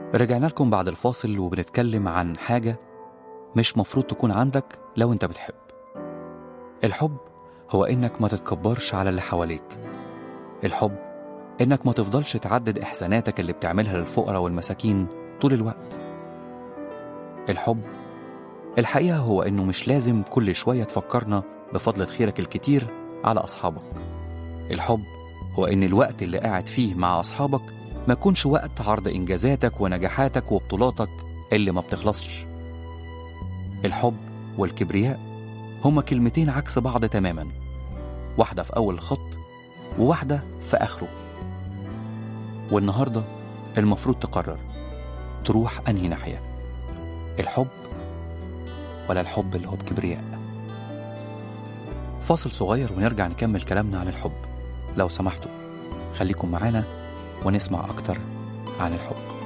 رجعنا لكم بعد الفاصل وبنتكلم عن حاجة مش مفروض تكون عندك لو انت بتحب الحب هو انك ما تتكبرش على اللي حواليك الحب انك ما تفضلش تعدد احساناتك اللي بتعملها للفقراء والمساكين طول الوقت الحب الحقيقة هو انه مش لازم كل شوية تفكرنا بفضل خيرك الكتير على اصحابك الحب هو ان الوقت اللي قاعد فيه مع اصحابك ما يكونش وقت عرض انجازاتك ونجاحاتك وبطولاتك اللي ما بتخلصش الحب والكبرياء هما كلمتين عكس بعض تماما واحدة في أول الخط وواحدة في آخره والنهاردة المفروض تقرر تروح أنهي ناحية الحب ولا الحب اللي هو بكبرياء فاصل صغير ونرجع نكمل كلامنا عن الحب لو سمحتوا خليكم معانا ونسمع أكتر عن الحب